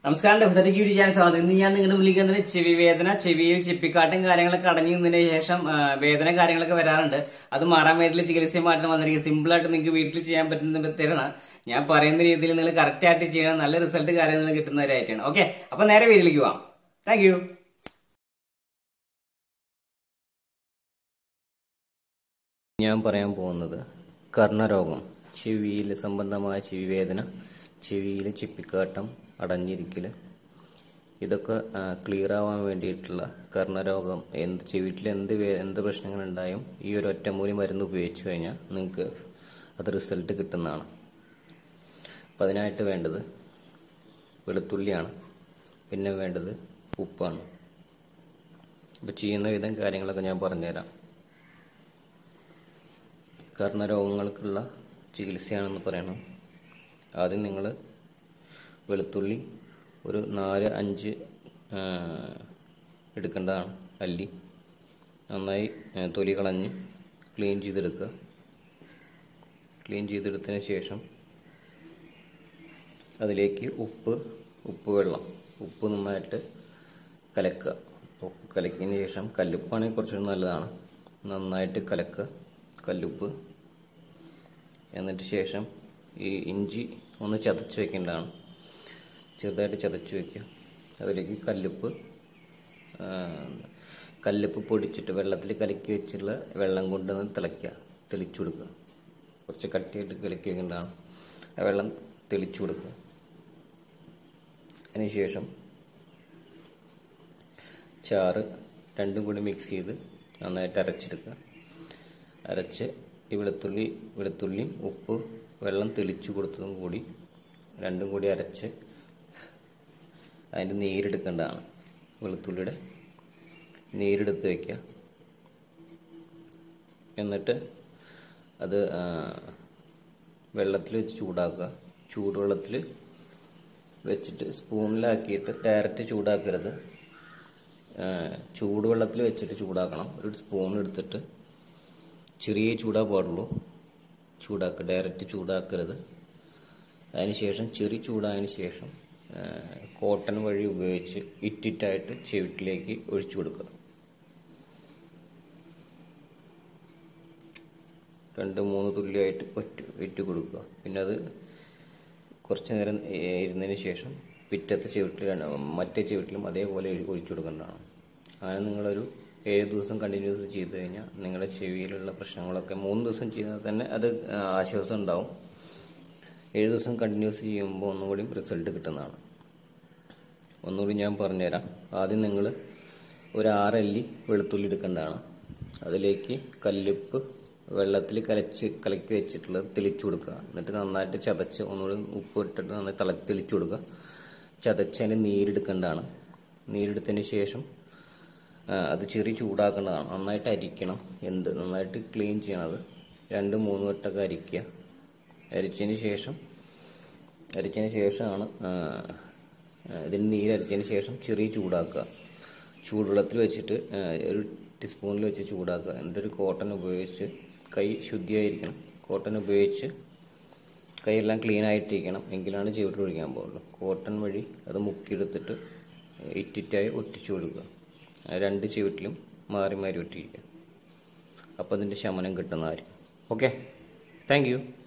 നമസ്കാരം definite YouTube channel സ്വാഗതം ഇന്ന് ഞാൻ നിങ്ങളുടെ വിളിക്കുന്നത് ചെവി വേദന ചെവിയിൽ ചിപ്പിക്കാട്ടും കാര്യങ്ങളൊക്കെ അടഞ്ഞു നിന്നതിന് ശേഷം ആ, വേദന കാര്യങ്ങളൊക്കെ വരാറുണ്ട് അത് മാറാൻ വേണ്ടിയുള്ള ചികിത്സയുമായിട്ട് വന്നിരിക്കും സിമ്പിൾ ആയിട്ട് നിങ്ങൾക്ക് വീട്ടിൽ ചെയ്യാൻ പറ്റുന്ന തരണം ഞാൻ പറയുന്ന രീതിയിൽ നിങ്ങൾ കറക്റ്റ് ആയിട്ട് ചെയ്യണം നല്ല റിസൾട്ട് കാര്യങ്ങൾ കിട്ടുന്നവരായിട്ടാണ് ഓക്കെ അപ്പൊ നേരെ വീട്ടിലേക്ക് പോവാം താങ്ക് യു ഞാൻ പറയാൻ പോകുന്നത് കർണരോഗം ചെവിയിൽ സംബന്ധമായ ചെവി വേദന ചെവിയിൽ ചിപ്പിക്കാട്ടം അടഞ്ഞിരിക്കൽ ഇതൊക്കെ ക്ലിയർ ആവാൻ വേണ്ടിയിട്ടുള്ള കർണരോഗം എന്ത് ചെവിയിൽ എന്ത് വേ- എന്ത് പ്രശ്നങ്ങളുണ്ടായും ഈ ഒരു ഒറ്റമൂലി മരുന്ന് ഉപയോഗിച്ചു കഴിഞ്ഞാൽ നിങ്ങൾക്ക് അത് റിസൾട്ട് കിട്ടുന്നതാണ് അപ്പം അതിനായിട്ട് വേണ്ടത് വെളുത്തുള്ളിയാണ് പിന്നെ വേണ്ടത് ഉപ്പാണ് അപ്പോൾ ചെയ്യുന്ന വിധം കാര്യങ്ങളൊക്കെ ഞാൻ പറഞ്ഞുതരാം കർണരോഗങ്ങൾക്കുള്ള ചികിത്സയാണെന്ന് പറയണം ആദ്യം നിങ്ങൾ വെളുത്തുള്ളി ഒരു നാല് അഞ്ച് ആ, എടുക്കേണ്ടതാണ് അല്ലി നന്നായി ആ, തൊലി കളഞ്ഞ് ക്ലീൻ ചെയ്തെടുക്കുക ക്ലീൻ ചെയ്തെടുത്തതിന് ശേഷം അതിലേക്ക് ഉപ്പ് ഉപ്പ് വെള്ളം ഉപ്പ് നന്നായിട്ട് കലക്കുക ഉപ്പ് കലക്കിയതിന് ശേഷം കല്ലുപ്പാണെങ്കിൽ കുറച്ചുകൂടി നല്ലതാണ് നന്നായിട്ട് കലക്കുക കല്ലുപ്പ് എന്നിട്ട് ശേഷം ഈ ഇഞ്ചി ഒന്ന് ചതച്ച് വെക്കേണ്ടതാണ് ചെറുതായിട്ട് ചതച്ച് വെക്കുക അതിലേക്ക് കല്ലുപ്പ് ആ, കല്ലുപ്പ് പൊടിച്ചിട്ട് വെള്ളത്തിൽ കലക്കി വെച്ചുള്ള വെള്ളം കൊണ്ടൊന്ന് തിളയ്ക്കുക തെളിച്ചു കൊടുക്കുക കുറച്ച് കട്ടിയായിട്ട് കലക്കി വെക്കേണ്ടതാണ് ആ വെള്ളം തെളിച്ചു കൊടുക്കുക അതിനുശേഷം ചാറ് രണ്ടും കൂടി മിക്സ് ചെയ്ത് നന്നായിട്ട് അരച്ചെടുക്കുക അരച്ച് ഈ വെളുത്തുള്ളി വെളുത്തുള്ളിയും ഉപ്പ് വെള്ളം തെളിച്ചു കൊടുത്തതും കൂടി രണ്ടും കൂടി അരച്ച് അതിൻ്റെ നീരെടുക്കേണ്ടതാണ് വെളുത്തുള്ളിയുടെ നീരെടുത്ത് വയ്ക്കുക എന്നിട്ട് അത് ആ, വെള്ളത്തിൽ വെച്ച് ചൂടാക്കുക ചൂടുവെള്ളത്തിൽ വെച്ചിട്ട് സ്പൂണിലാക്കിയിട്ട് ഡയറക്റ്റ് ചൂടാക്കരുത് ആ, ചൂടുവെള്ളത്തിൽ വെച്ചിട്ട് ചൂടാക്കണം ഒരു സ്പൂൺ എടുത്തിട്ട് ചെറിയ ചൂടാ പാടുള്ളൂ ചൂടാക്കുക ഡയറക്റ്റ് ചൂടാക്കരുത് അതിനുശേഷം ചെറിയ ചൂടായതിനു ശേഷം ആ, കോട്ടൺ വഴി ഉപയോഗിച്ച് ഇറ്റിറ്റായിട്ട് ചെവിട്ടിലേക്ക് ഒഴിച്ചു കൊടുക്കുക രണ്ട് മൂന്ന് തുള്ളിയായിട്ട് ഒറ്റ ഇട്ട് കൊടുക്കുക പിന്നെ അത് കുറച്ച് നേരം ഏ, ഇരുന്നതിന് ശേഷം പിറ്റത്തെ ചെവിട്ടിൽ രണ്ട് മറ്റേ ചെവിട്ടിലും അതേപോലെ ഒഴി- ഒഴിച്ചു കൊടുക്കേണ്ടതാണ് അങ്ങനെ നിങ്ങളൊരു ഏഴ് ദിവസം കണ്ടിന്യൂസ് ചെയ്ത് കഴിഞ്ഞാൽ നിങ്ങളുടെ ചെവിയിലുള്ള പ്രശ്നങ്ങളൊക്കെ മൂന്ന് ദിവസം ചെയ്താൽ തന്നെ അത് ആ, ആശ്വാസം ഉണ്ടാവും ഏഴ് ദിവസം കണ്ടിന്യൂസ് ചെയ്യുമ്പോൾ ഒന്നുകൂടി റിസൾട്ട് കിട്ടുന്നതാണ് ഒന്നുകൂടി ഞാൻ പറഞ്ഞുതരാം ആദ്യം നിങ്ങൾ ഒരു ആറല്ലി വെളുത്തുള്ളി എടുക്കേണ്ടതാണ് അതിലേക്ക് കല്ലുപ്പ് വെള്ളത്തിൽ കലച്ച് കലക്കി വെച്ചിട്ടുള്ളത് തെളിച്ചു കൊടുക്കുക എന്നിട്ട് നന്നായിട്ട് ചതച്ച് ഒന്നുകൂടി ഉപ്പ് ഇട്ടിട്ട് നന്നായി തള തെളിച്ചു കൊടുക്കുക ചതച്ച് അതിൻ്റെ നീരെടുക്കേണ്ടതാണ് നീരെടുത്തതിന് ശേഷം ആ, അത് ചെറിയ ചൂടാക്കേണ്ടതാണ് നന്നായിട്ട് അരിക്കണം എന്ത് നന്നായിട്ട് ക്ലീൻ ചെയ്യണത് രണ്ട് മൂന്ന് വട്ടമൊക്കെ അരിക്കുക അരിച്ചതിന് ശേഷം അരിച്ചതിന് ശേഷമാണ് ആ, ആ, ഇതിന് നീര് അരിച്ചതിന് ശേഷം ചെറിയ ചൂടാക്കുക ചൂടുവെള്ളത്തിൽ വെച്ചിട്ട് ആ, ഒരു ടീസ്പൂണിൽ വെച്ച് ചൂടാക്കുക എന്നിട്ട് ഒരു കോട്ടൺ ഉപയോഗിച്ച് കൈ ശുദ്ധിയായിരിക്കണം കോട്ടൺ ഉപയോഗിച്ച് കൈയെല്ലാം ക്ലീൻ ആയിട്ടിരിക്കണം എങ്കിലാണ് ചുവട്ടിൽ ഒഴിക്കാൻ പോകുള്ളൂ കോട്ടൺ വഴി അത് മുക്കിയെടുത്തിട്ട് ഇറ്റിറ്റായി ഒട്ടിച്ചു കൊടുക്കുക ആ രണ്ട് ചുവട്ടിലും മാറി മാറി ഒട്ടിക്കുക അപ്പോൾ അതിൻ്റെ ശമനം കിട്ടുന്നതായിരിക്കും ഓക്കെ താങ്ക് യു